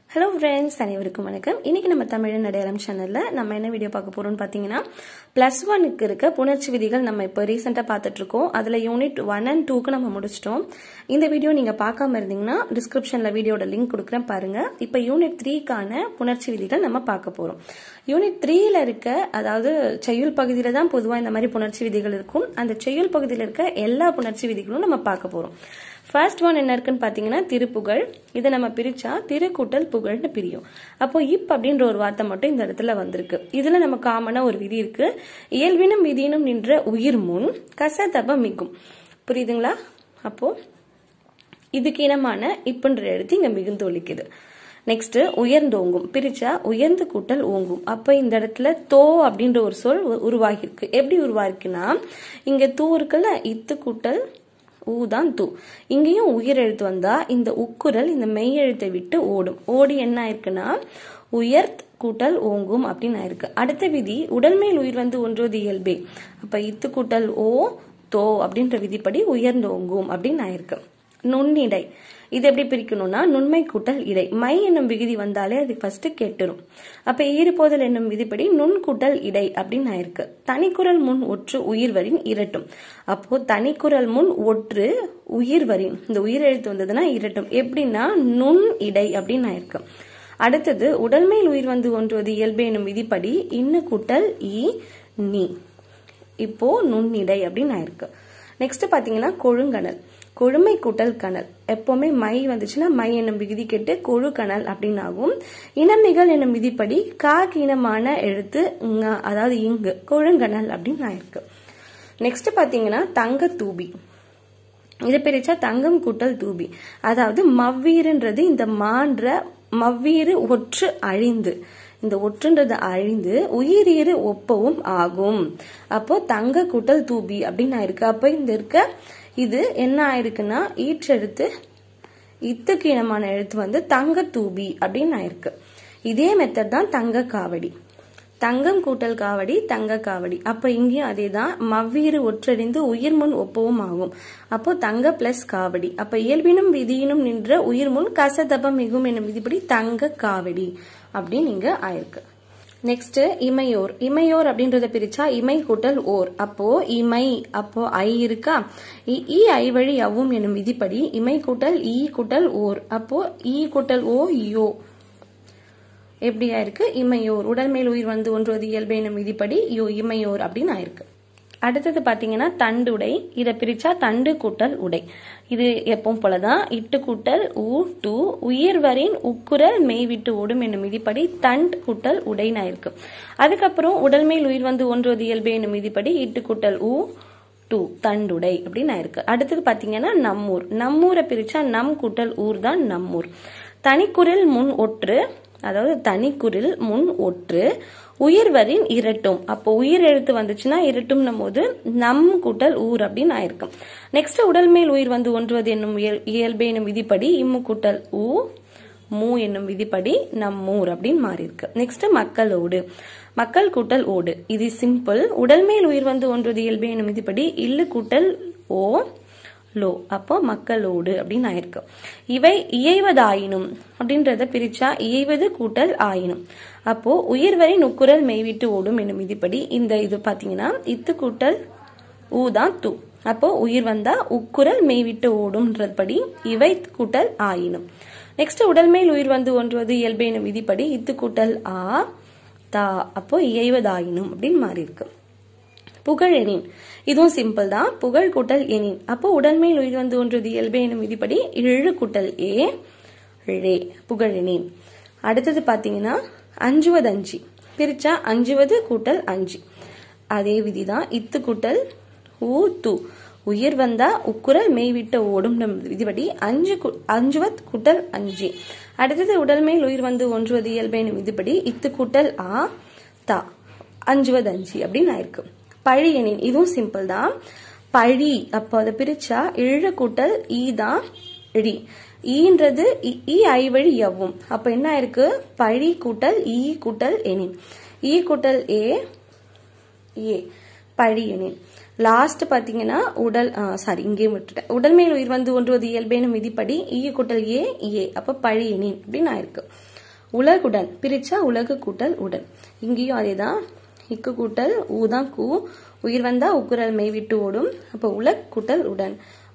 hello friends அனைவருக்கும் வணக்கம் இன்னைக்கு நம்ம தமிழன் அடையாளம் சேனல்ல நம்ம என்ன வீடியோ பார்க்க போறோம்னு பார்த்தீங்கன்னா பிளஸ் ஒனுக்கு இருக்க புணர்ச்சி விதிகள் நம்ம இப்போ ரீசெண்டாக பார்த்துட்டு இருக்கோம் அதில் யூனிட் ஒன் அண்ட் டூக்கு நம்ம முடிச்சிட்டோம் இந்த வீடியோ நீங்க பார்க்காம இருந்தீங்கன்னா டிஸ்கிரிப்ஷன்ல வீடியோட லிங்க் கொடுக்குறேன் பாருங்க இப்போ யூனிட் த்ரீக்கான புணர்ச்சி விதிகள் நம்ம பார்க்க போறோம் யூனிட் த்ரீல இருக்க அதாவது செய்யுள் பகுதியில தான் பொதுவாக இந்த மாதிரி புணர்ச்சி விதிகள் இருக்கும் அந்த செய்யுள் பகுதியில் இருக்க எல்லா புணர்ச்சி விதிகளும் நம்ம பார்க்க போறோம் ஃபர்ஸ்ட் ஒன் என்ன இருக்குன்னு பார்த்தீங்கன்னா திருப்புகழ் இதை நம்ம பிரிச்சா திருக்கூட்டல் புகழ்னு பிரியும் அப்போ இப் அப்படின்ற ஒரு வார்த்தை மட்டும் இந்த இடத்துல வந்திருக்கு இதுல நம்ம காமனா ஒரு விதி இருக்கு இயல்பினும் விதியினும் நின்ற உயிர் முன் கசதப மிகும் புரியுதுங்களா அப்போ இதுக்கு இனமான இப்புன்ற எழுத்து இங்க மிகுந்து ஒலிக்குது நெக்ஸ்ட் உயர்ந்தோங்கும் பிரிச்சா உயர்ந்து கூட்டல் ஓங்கும் அப்ப இந்த இடத்துல தோ அப்படின்ற ஒரு சொல் உருவாகிருக்கு எப்படி உருவாகிருக்குன்னா இங்க தூ இருக்குல்ல இத்து கூட்டல் ஊ தான் தூ இங்கேயும் உயிர் எழுத்து வந்தா இந்த உக்குரல் இந்த மெய் எழுத்தை விட்டு ஓடும் ஓடி என்ன ஆயிருக்குன்னா உயர்த் கூட்டல் ஓங்கும் அப்படின்னு ஆயிருக்கு அடுத்த விதி உடல் மேல் உயிர் வந்து ஒன்றுவது இயல்பே அப்ப இத்து கூட்டல் ஓ தோ அப்படின்ற விதிப்படி உயர்ந்து ஓங்கும் அப்படின்னு ஆயிருக்கு நுண்ணிடை இது எப்படி பிரிக்கணும்னா நுண்மை கூட்டல் இடை மை என்னும் விகுதி வந்தாலே அது ஃபர்ஸ்ட் கெட்டுரும் அப்ப ஈறுபோதல் என்னும் விதிப்படி நுண் கூட்டல் இடை அப்படின்னு ஆயிருக்கு தனிக்குரல் முன் ஒற்று உயிர்வரின் இரட்டும் அப்போ தனிக்குரல் முன் ஒற்று உயிர்வரின் இந்த உயிர் எழுத்து வந்ததுன்னா இரட்டும் எப்படின்னா நுண் இடை அப்படின்னு ஆயிருக்கு அடுத்தது உடல்மேல் உயிர் வந்து ஒன்றுவது இயல்பு என்னும் விதிப்படி இன்ன கூட்டல் இ நீ இப்போ நுண்ணிடை அப்படின்னு ஆயிருக்கு நெக்ஸ்ட் பாத்தீங்கன்னா கொழுங்கணல் கொழுமை கூட்டல் கணல் எப்பவுமே மை வந்துச்சுன்னா மை என்னும் விகுதி கெட்டு கொழு கணல் அப்படின்னு ஆகும் இனமிகள் என்னும் விதிப்படி காக்கு இனமான எழுத்து அதாவது இங்கு கொழுங்கணல் அப்படின்னு ஆயிருக்கு நெக்ஸ்ட் பாத்தீங்கன்னா தங்க தூபி இது பிரிச்சா தங்கம் கூட்டல் தூபி அதாவது மவ்வீருன்றது இந்த மான்ற மவ்வீரு ஒற்று அழிந்து இந்த ஒற்றுன்றது அழிந்து உயிரீறு ஒப்பவும் ஆகும் அப்போ தங்க கூட்டல் தூபி அப்படின்னு ஆயிருக்கு அப்ப இந்த இருக்க இது என்ன ஆயிருக்குன்னா ஈற்றெழுத்து இத்துக்கு இனமான எழுத்து வந்து தங்க தூபி அப்படின்னு ஆயிருக்கு இதே மெத்தட் தான் தங்க காவடி தங்கம் கூட்டல் காவடி தங்க காவடி அப்ப இங்கேயும் அதே தான் மவ்வீறு ஒற்றறிந்து உயிர் முன் ஒப்பவும் ஆகும் அப்போ தங்க பிளஸ் காவடி அப்ப இயல்பினும் விதியினும் நின்ற உயிர் முன் கசதபம் மிகும் என்னும் விதிப்படி தங்க காவடி அப்படின்னு இங்க ஆயிருக்கு நெக்ஸ்ட் இமையோர் இமையோர் அப்படின்றத பிரிச்சா இமை கூட்டல் ஓர் அப்போ இமை அப்போ ஐ இருக்கா இ ஐ வழி அவ்வும் என்னும் விதிப்படி இமை கூட்டல் ஈ கூட்டல் ஓர் அப்போ ஈ கூட்டல் ஓ யோ எப்படியா இருக்கு இமையோர் உடல் மேல் உயிர் வந்து ஒன்றுவது இயல்பு என்னும் விதிப்படி யோ இமையோர் அப்படின்னு ஆயிருக்கு அடுத்தது பாத்தீங்கன்னா தண்டுடை இதை பிரிச்சா தண்டு கூட்டல் உடை இது எப்பவும் போலதான் இட்டு கூட்டல் ஊ டூ உயிர்வரின் உக்குரல் மெய்விட்டு ஓடும் என்னும் விதிப்படி தண்ட் கூட்டல் உடைன்னு ஆயிருக்கு அதுக்கப்புறம் உடல் மேல் உயிர் வந்து ஒன்றுவது இயல்பு என்னும் விதிப்படி இட்டு கூட்டல் ஊ டூ தண்டுடை அப்படின்னு ஆயிருக்கு அடுத்தது பாத்தீங்கன்னா நம்மூர் நம்மூரை பிரிச்சா நம் கூட்டல் ஊர் தான் நம்மூர் தனிக்குரில் முன் ஒற்று அதாவது தனிக்குரில் முன் ஒற்று உயிர்வரின் இரட்டும் அப்போ உயிர் எழுத்து வந்துச்சுன்னா இரட்டும் போது நம் கூட்டல் ஊர் அப்படின்னு ஆயிருக்கும் நெக்ஸ்ட் உடல் மேல் உயிர் வந்து ஒன்றுவது என்னும் இயல்பு என்னும் விதிப்படி இம்மு கூட்டல் ஊ மூ என்னும் விதிப்படி நம்மூர் அப்படின்னு மாறி இருக்கு நெக்ஸ்ட் மக்களோடு மக்கள் கூட்டல் ஓடு இது சிம்பிள் உடல் மேல் உயிர் வந்து ஒன்றுவது இயல்பு என்னும் விதிப்படி இல்லு கூட்டல் ஓ லோ அப்போ மக்களோடு அப்படின்னு ஆயிருக்கு இவை இயைவதாயினும் அப்படின்றத பிரிச்சா இயைவது கூட்டல் ஆயினும் அப்போ உயிர்வரின் உக்குரல் மெய்விட்டு ஓடும் என்னும் விதிப்படி இந்த இது பாத்தீங்கன்னா இத்து கூட்டல் ஊ தான் தூ அப்போ உயிர் வந்தா உக்குரல் மெய்விட்டு ஓடும்ன்றபடி இவை கூட்டல் ஆயினும் நெக்ஸ்ட் உடல் மேல் உயிர் வந்து ஒன்றுவது இயல்பு என்னும் விதிப்படி இத்து கூட்டல் ஆ தா அப்போ இயைவதாயினும் அப்படின்னு மாறி இருக்கு புகழ் எனின் இதுவும் சிம்பிள் தான் புகழ் கூட்டல் எனின் அப்போ உடன்மேல் உயிர் வந்து ஒன்றது இயல்பே எனும் விதிப்படி இழு கூட்டல் ஏ ழே புகழெனின் அடுத்தது பாத்தீங்கன்னா அஞ்சுவது அஞ்சு பிரிச்சா அஞ்சுவது கூட்டல் அஞ்சு அதே விதிதான் இத்து கூட்டல் ஊ து உயிர் வந்தா உக்குரல் மெய்விட்ட ஓடும் விதிப்படி அஞ்சு அஞ்சுவத் கூட்டல் அஞ்சு அடுத்தது உடல் மேல் உயிர் வந்து ஒன்றுவது இயல்பேனும் விதிப்படி இத்து கூட்டல் ஆ தா அஞ்சுவது அஞ்சு அப்படின்னு ஆயிருக்கு பழி எனின் இதுவும் சிம்பிள் தான் பழி அப்போ அதை பிரிச்சா இழ கூட்டல் ஈ தான் இழி ஈன்றது ஈ ஐ வழி எவ்வும் அப்ப என்ன ஆயிருக்கு பழி கூட்டல் ஈ கூட்டல் எனின் ஈ கூட்டல் ஏ ஏ பழி எனின் லாஸ்ட் பாத்தீங்கன்னா உடல் சாரி இங்கேயும் விட்டுட்டேன் உடல் மேல் உயிர் வந்து ஒன்றுவது இயல்பேனும் விதிப்படி ஈ கூட்டல் ஏ ஏ அப்ப பழியனின் அப்படின்னு ஆயிருக்கு உலகுடன் பிரிச்சா உலகு கூட்டல் உடன் இங்கேயும் அதேதான் இக்கு கூட்டல் ஊ தான் கூ உயிர் வந்தா உக்குரல் மெய் விட்டு ஓடும் அப்போ உலக் கூட்டல் உடன்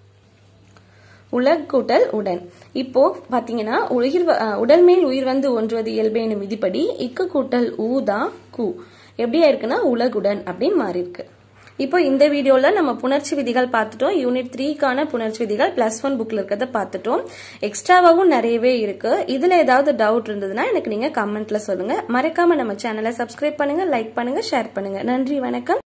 உலக் கூட்டல் உடன் இப்போ பாத்தீங்கன்னா உயிர் உடல் மேல் உயிர் வந்து ஒன்றுவது இயல்பேனும் விதிப்படி இக்கு கூட்டல் ஊ தான் கூ எப்படியா இருக்குன்னா உலகுடன் அப்படின்னு மாறி இருக்கு இப்போ இந்த வீடியோல நம்ம புணர்ச்சி விதிகள் பார்த்துட்டோம் யூனிட் த்ரீக்கான புணர்ச்சி விதிகள் பிளஸ் ஒன் புக்ல இருக்கிறத பார்த்துட்டோம் எக்ஸ்ட்ராவாகவும் நிறையவே இருக்கு இதுல ஏதாவது டவுட் இருந்ததுன்னா எனக்கு நீங்க கமெண்ட்ல சொல்லுங்க மறக்காம நம்ம சேனலை சப்ஸ்கிரைப் பண்ணுங்க லைக் பண்ணுங்க ஷேர் பண்ணுங்க நன்றி வணக்கம்